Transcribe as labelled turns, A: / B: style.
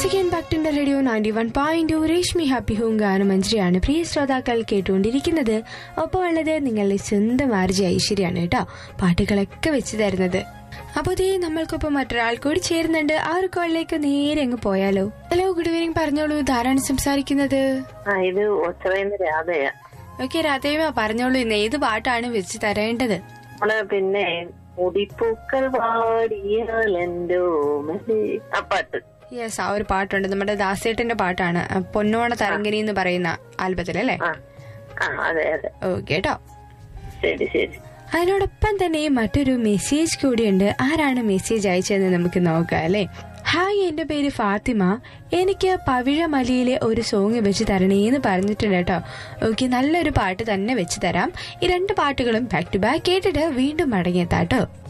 A: once again back to radio ninety one point Reshmi happy home ഗാനം മഞ്ജരിയാണ് പ്രിയ ശ്രോതാക്കൾ കേട്ടുകൊണ്ടിരിക്കുന്നത് ഒപ്പമുള്ളത് നിങ്ങളുടെ സ്വന്തം ആർജി ഐശ്വര്യാണ് കേട്ടോ പാട്ടുകളൊക്കെ വെച്ച് തരുന്നത് അപ്പൊ ദേ നമ്മൾക്കൊപ്പം മറ്റൊരാൾ കൂടി ചേരുന്നുണ്ട് ആ ഒരു കോളിലേക്ക് നേരെ അങ്ങ് പോയാലോ ഹലോ ഗുഡ് ഈവനിങ് പറഞ്ഞോളൂ ഇതാരാണ് സംസാരിക്കുന്നത്
B: ആ ഇത് ഒച്ചറയുന്ന രാധയാ
A: ഓക്കെ രാധേവ പറഞ്ഞോളൂ ഇന്ന് ഏത് പാട്ടാണ് വെച്ച് തരേണ്ടത്
B: നമ്മള് പിന്നെ മുടിപ്പൂക്കൾ വാടിയാലെന്തോ ആ പാട്ട്
A: യെസ് ആ ഒരു പാട്ടുണ്ട് നമ്മുടെ ദാസേട്ടന്റെ പാട്ടാണ് ആ, പൊന്നോണ തരങ്കിനി എന്ന് പറയുന്ന ആൽബത്തിൽ അല്ലേ
B: ആ ആ അതെ അതെ
A: ഓക്കെ കേട്ടോ
B: ശരി ശരി
A: അതിനോടൊപ്പം തന്നെ മറ്റൊരു മെസ്സേജ് കൂടിയുണ്ട് ആരാണ് മെസ്സേജ് അയച്ചതെന്ന് നമുക്ക് നോക്കാം അല്ലെ ഹായ് എന്റെ പേര് ഫാത്തിമ എനിക്ക് പവിഴമലിയിലെ ഒരു സോങ് വെച്ച് തരണേന്ന് പറഞ്ഞിട്ടുണ്ട് കേട്ടോ ഓക്കെ നല്ലൊരു പാട്ട് തന്നെ വെച്ച് തരാം ഈ രണ്ട് പാട്ടുകളും ബാക്ക് ടു ബാക്ക് കേട്ടിട്ട് വീണ്ടും മടങ്ങിയെത്താട്ടോ